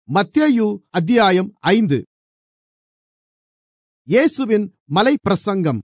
மத்தேயு அத்தியாயம் ஐந்து இயேசுவின் மலைப்பிரசங்கம்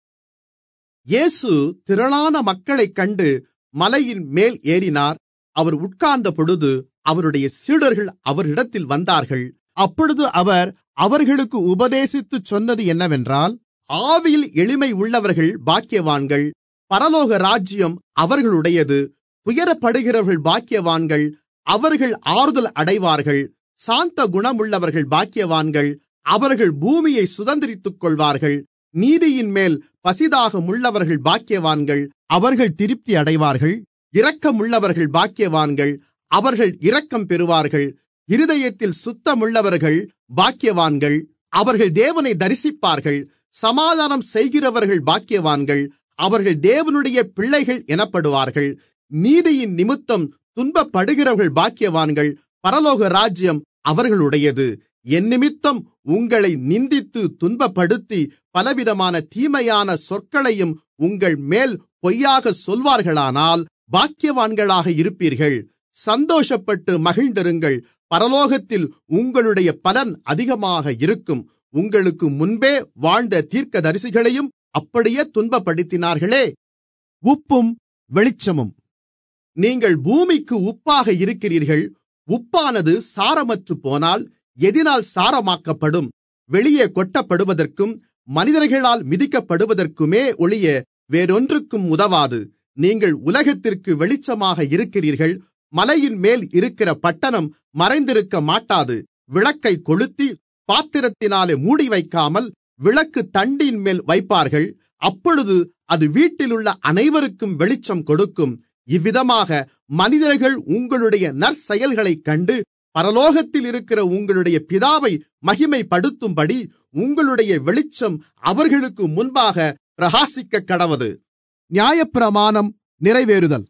இயேசு திரளான மக்களைக் கண்டு மலையின் மேல் ஏறினார் அவர் உட்கார்ந்தபொழுது அவருடைய சீடர்கள் அவரிடத்தில் வந்தார்கள் அப்பொழுது அவர் அவர்களுக்கு உபதேசித்துச் சொன்னது என்னவென்றால் ஆவியில் எளிமை உள்ளவர்கள் பாக்கியவான்கள் பரலோக ராஜ்யம் அவர்களுடையது துயரப்படுகிறவர்கள் பாக்கியவான்கள் அவர்கள் ஆறுதல் அடைவார்கள் சாந்த குணமுள்ளவர்கள் பாக்கியவான்கள் அவர்கள் பூமியை சுதந்தரித்துக் கொள்வார்கள் நீதியின்மேல் பசிதாகமுள்ளவர்கள் பாக்கியவான்கள் அவர்கள் திருப்தி அடைவார்கள் இரக்கமுள்ளவர்கள் பாக்கியவான்கள் அவர்கள் இரக்கம் பெறுவார்கள் இருதயத்தில் சுத்தமுள்ளவர்கள் பாக்கியவான்கள் அவர்கள் தேவனை தரிசிப்பார்கள் சமாதானம் செய்கிறவர்கள் பாக்கியவான்கள் அவர்கள் தேவனுடைய பிள்ளைகள் எனப்படுவார்கள் நீதியின் நிமித்தம் துன்பப்படுகிறவர்கள் பாக்கியவான்கள் பரலோக ராஜ்யம் அவர்களுடையது என்னிமித்தம் உங்களை நிந்தித்து துன்பப்படுத்தி பலவிதமான தீமையான சொற்களையும் உங்கள் மேல் பொய்யாக சொல்வார்களானால் பாக்கியவான்களாக இருப்பீர்கள் சந்தோஷப்பட்டு மகிழ்ந்திருங்கள் பரலோகத்தில் உங்களுடைய பலன் அதிகமாக இருக்கும் உங்களுக்கு முன்பே வாழ்ந்த தீர்க்கதரிசிகளையும் அப்படியே துன்பப்படுத்தினார்களே உப்பும் வெளிச்சமும் நீங்கள் பூமிக்கு உப்பாக இருக்கிறீர்கள் உப்பானது சாரமற்று போனால் எதினால் சாரமாக்கப்படும் வெளியே கொட்டப்படுவதற்கும் மனிதர்களால் மிதிக்கப்படுவதற்குமே ஒழிய வேறொன்றுக்கும் உதவாது நீங்கள் உலகத்திற்கு வெளிச்சமாக இருக்கிறீர்கள் மலையின் மேல் இருக்கிற பட்டணம் மறைந்திருக்க மாட்டாது விளக்கை கொளுத்தி பாத்திரத்தினாலே மூடி வைக்காமல் விளக்கு தண்டின் மேல் வைப்பார்கள் அப்பொழுது அது வீட்டிலுள்ள அனைவருக்கும் வெளிச்சம் கொடுக்கும் இவ்விதமாக மனிதர்கள் உங்களுடைய நற்செயல்களைக் கண்டு பரலோகத்தில் இருக்கிற உங்களுடைய பிதாவை மகிமைப்படுத்தும்படி உங்களுடைய வெளிச்சம் அவர்களுக்கு முன்பாக பிரகாசிக்க கடவது நியாயப்பிரமாணம் நிறைவேறுதல்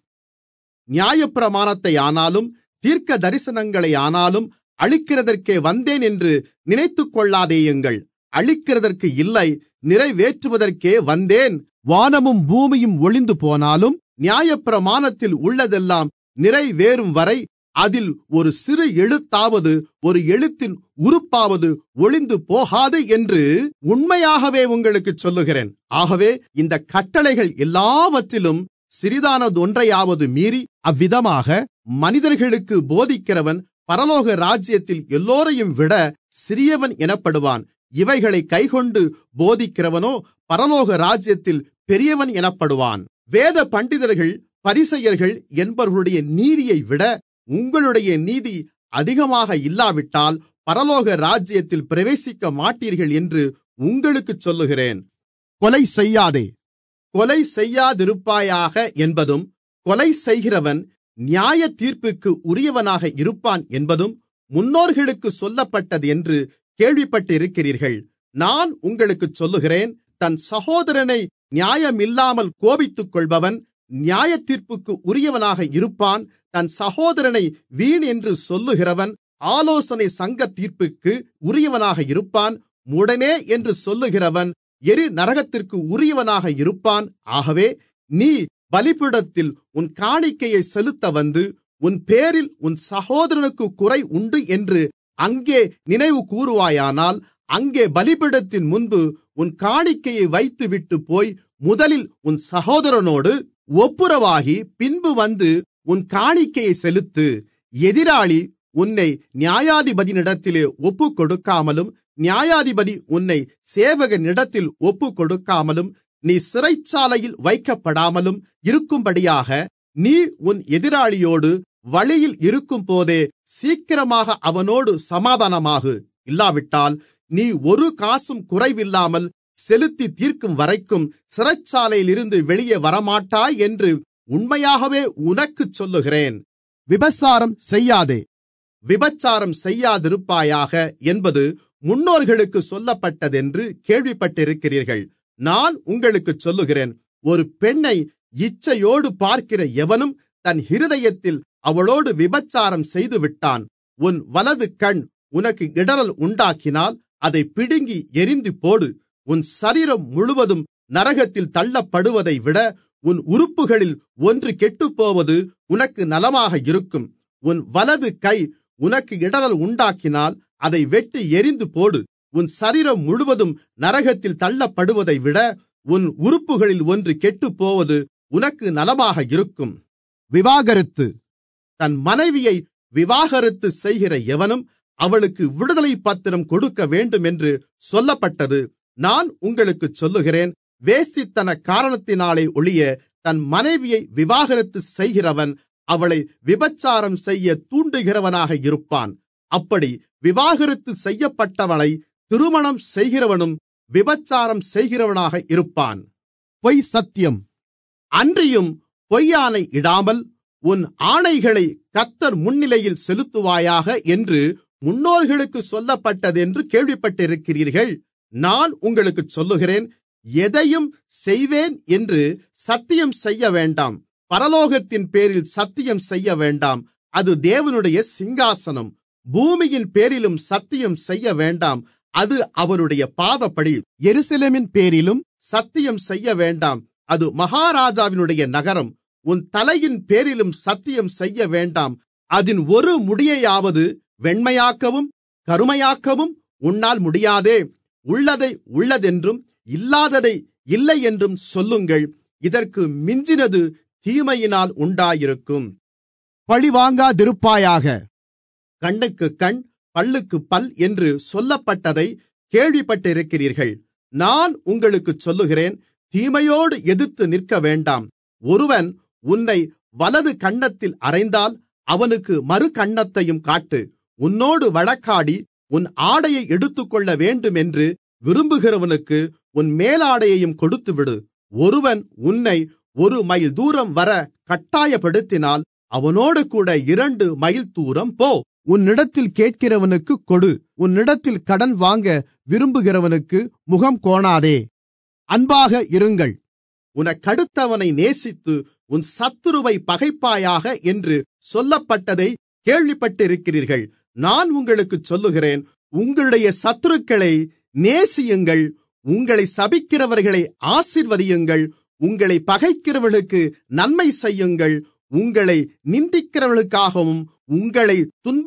நியாயப்பிரமாணத்தை ஆனாலும் தீர்க்க தரிசனங்களை ஆனாலும் அழிக்கிறதற்கே வந்தேன் என்று நினைத்துக்கொள்ளாதேயுங்கள் அழிக்கிறதற்கு இல்லை நிறைவேற்றுவதற்கே வந்தேன் வானமும் பூமியும் ஒளிந்து போனாலும் நியாயப்பிரமாணத்தில் உள்ளதெல்லாம் நிறைவேறும் வரை அதில் ஒரு சிறு எழுத்தாவது ஒரு எழுத்தின் உறுப்பாவது ஒளிந்து போகாது என்று உண்மையாகவே உங்களுக்குச் சொல்லுகிறேன் ஆகவே இந்த கட்டளைகள் எல்லாவற்றிலும் சிறிதானதொன்றையாவது மீறி அவ்விதமாக மனிதர்களுக்கு போதிக்கிறவன் பரலோக ராஜ்யத்தில் எல்லோரையும் விட சிறியவன் எனப்படுவான் இவைகளை கைக்கொண்டு போதிக்கிறவனோ பரலோக ராஜ்யத்தில் பெரியவன் எனப்படுவான் வேத பண்டிதர்கள் பரிசெயர்கள் என்பவர்களுடைய நீதியை விட உங்களுடைய நீதி அதிகமாக இல்லாவிட்டால் பரலோக ராஜ்யத்தில் பிரவேசிக்க மாட்டீர்கள் என்று உங்களுக்குச் சொல்லுகிறேன் கொலை செய்யாதே கொலை செய்யாதிருப்பாயாக என்பதும் கொலை செய்கிறவன் நியாய தீர்ப்புக்கு உரியவனாக இருப்பான் என்பதும் முன்னோர்களுக்கு சொல்லப்பட்டது என்று கேள்விப்பட்டிருக்கிறீர்கள் நான் உங்களுக்குச் சொல்லுகிறேன் தன் சகோதரனை நியாயமில்லாமல் கோபித்துக் கொள்பவன் நியாயத்தீர்ப்புக்கு உரியவனாக இருப்பான் தன் சகோதரனை வீண் என்று சொல்லுகிறவன் ஆலோசனை சங்க தீர்ப்புக்கு உரியவனாக இருப்பான் முடனே என்று சொல்லுகிறவன் எரி நரகத்திற்கு உரியவனாக இருப்பான் ஆகவே நீ பலிபீடத்தில் உன் காணிக்கையை செலுத்த வந்து உன் பேரில் உன் சகோதரனுக்கு குறை உண்டு என்று அங்கே நினைவு கூறுவாயானால் அங்கே பலிபீடத்தின் முன்பு உன் காணிக்கையை வைத்துவிட்டு போய் முதலில் உன் சகோதரனோடு ஒப்புரவாகி பின்பு வந்து உன் காணிக்கையை செலுத்து எதிராளி உன்னை நியாயாதிபதியினிடத்திலே ஒப்புக்கொடுக்காமலும் நியாயாதிபதி உன்னை சேவகனிடத்தில் ஒப்புக்கொடுக்காமலும் நீ சிறைச்சாலையில் வைக்கப்படாமலும் இருக்கும்படியாக நீ உன் எதிராளியோடு வழியில் இருக்கும்போதே சீக்கிரமாக அவனோடு சமாதானமாகு இல்லாவிட்டால் நீ ஒரு காசும் குறைவில்லாமல் செலுத்தி தீர்க்கும் வரைக்கும் சிறைச்சாலையிலிருந்து வெளியே வரமாட்டாய் என்று உண்மையாகவே உனக்குச் சொல்லுகிறேன் விபசாரம் செய்யாதே விபச்சாரம் செய்யாதிருப்பாயாக என்பது முன்னோர்களுக்கு சொல்லப்பட்டதென்று கேள்விப்பட்டிருக்கிறீர்கள் நான் உங்களுக்குச் சொல்லுகிறேன் ஒரு பெண்ணை இச்சையோடு பார்க்கிற எவனும் தன் இருதயத்தில் அவளோடு விபச்சாரம் செய்துவிட்டான் உன் வலது கண் உனக்கு இடறல் உண்டாக்கினால் அதை பிடுங்கி எரிந்து போடு உன் சரீரம் முழுவதும் நரகத்தில் தள்ளப்படுவதை விட உன் உறுப்புகளில் ஒன்று கெட்டுப்போவது உனக்கு நலமாக இருக்கும் உன் வலது கை உனக்கு இடறல் உண்டாக்கினால் அதை வெட்டி எறிந்து போடு உன் சரீரம் முழுவதும் நரகத்தில் தள்ளப்படுவதை விட உன் உறுப்புகளில் ஒன்று கெட்டுப்போவது உனக்கு நலமாக இருக்கும் விவாகரத்து தன் மனைவியை விவாகரத்து செய்கிற எவனும் அவளுக்கு விடுதலை பத்திரம் கொடுக்க வேண்டும் என்று சொல்லப்பட்டது நான் உங்களுக்கு சொல்லுகிறேன் வேசித்தன காரணத்தினாலே ஒழிய தன் மனைவியை விவாகரத்து செய்கிறவன் அவளை விபச்சாரம் செய்ய தூண்டுகிறவனாக இருப்பான் அப்படி விவாகரத்து செய்யப்பட்டவளை திருமணம் செய்கிறவனும் விபச்சாரம் செய்கிறவனாக இருப்பான் பொய் சத்தியம் அன்றியும் பொய்யானை இடாமல் உன் ஆணைகளை கத்தர் முன்னிலையில் செலுத்துவாயாக என்று முன்னோர்களுக்கு சொல்லப்பட்டதென்று கேள்விப்பட்டிருக்கிறீர்கள் நான் உங்களுக்கு சொல்லுகிறேன் எதையும் செய்வேன் என்று சத்தியம் செய்ய வேண்டாம் பரலோகத்தின் பேரில் சத்தியம் செய்ய வேண்டாம் அது தேவனுடைய சிங்காசனம் பூமியின் பேரிலும் சத்தியம் செய்ய வேண்டாம் அது அவருடைய பாதப்படி எருசலேமின் பேரிலும் சத்தியம் செய்ய வேண்டாம் அது மகாராஜாவினுடைய நகரம் உன் தலையின் பேரிலும் சத்தியம் செய்ய வேண்டாம் அதன் ஒரு முடியையாவது வெண்மையாக்கவும் கருமையாக்கவும் உன்னால் முடியாதே உள்ளதை உள்ளதென்றும் இல்லாததை இல்லை என்றும் சொல்லுங்கள் இதற்கு மிஞ்சினது தீமையினால் உண்டாயிருக்கும் பழிவாங்காதிருப்பாயாக கண்ணுக்கு கண் பல்லுக்கு பல் என்று சொல்லப்பட்டதை கேள்விப்பட்டிருக்கிறீர்கள் நான் உங்களுக்குச் சொல்லுகிறேன் தீமையோடு எதிர்த்து நிற்க வேண்டாம் ஒருவன் உன்னை வலது கன்னத்தில் அறைந்தால் அவனுக்கு மறு கன்னத்தையும் காட்டு உன்னோடு வழக்காடி உன் ஆடையை எடுத்துக்கொள்ள வேண்டும் என்று விரும்புகிறவனுக்கு உன் மேலாடையையும் கொடுத்துவிடு ஒருவன் உன்னை ஒரு மைல் தூரம் வர கட்டாயப்படுத்தினால் அவனோடு கூட இரண்டு மைல் தூரம் போ உன்னிடத்தில் கேட்கிறவனுக்கு கொடு உன்னிடத்தில் கடன் வாங்க விரும்புகிறவனுக்கு முகம் கோணாதே அன்பாக இருங்கள் உனக்கடுத்தவனை நேசித்து உன் சத்துருவை பகைப்பாயாக என்று சொல்லப்பட்டதை கேள்விப்பட்டிருக்கிறீர்கள் நான் உங்களுக்குச் சொல்லுகிறேன் உங்களுடைய சத்துருக்களை நேசியுங்கள் உங்களை சபிக்கிறவர்களை ஆசிர்வதியுங்கள் உங்களை பகைக்கிறவர்களுக்கு நன்மை செய்யுங்கள் உங்களை நிந்திக்கிறவர்களுக்காகவும் உங்களை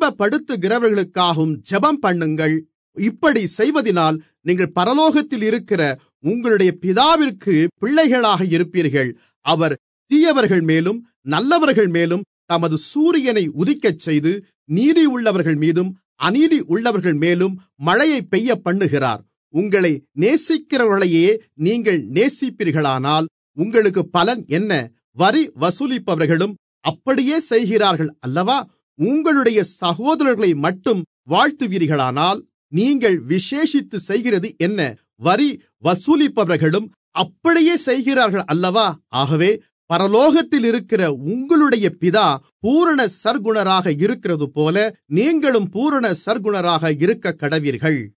துன்பப்படுத்துகிறவர்களுக்காகவும் ஜெபம் பண்ணுங்கள் இப்படி செய்வதினால் நீங்கள் பரலோகத்தில் இருக்கிற உங்களுடைய பிதாவிற்கு பிள்ளைகளாக இருப்பீர்கள் அவர் தீயவர்கள் மேலும் நல்லவர்கள் மேலும் தமது சூரியனை உதிக்கச் செய்து நீதி உள்ளவர்கள் மீதும் அநீதி உள்ளவர்கள் மேலும் மழையை பெய்ய பண்ணுகிறார் உங்களை நேசிக்கிறவர்களையே நீங்கள் நேசிப்பீர்களானால் உங்களுக்கு பலன் என்ன வரி வசூலிப்பவர்களும் அப்படியே செய்கிறார்கள் அல்லவா உங்களுடைய சகோதரர்களை மட்டும் வாழ்த்துவீர்களானால் நீங்கள் விசேஷித்து செய்கிறது என்ன வரி வசூலிப்பவர்களும் அப்படியே செய்கிறார்கள் அல்லவா ஆகவே பரலோகத்தில் இருக்கிற உங்களுடைய பிதா பூரண சர்க்குணராக இருக்கிறது போல நீங்களும் பூரண சர்க்குணராக இருக்க கடவீர்கள்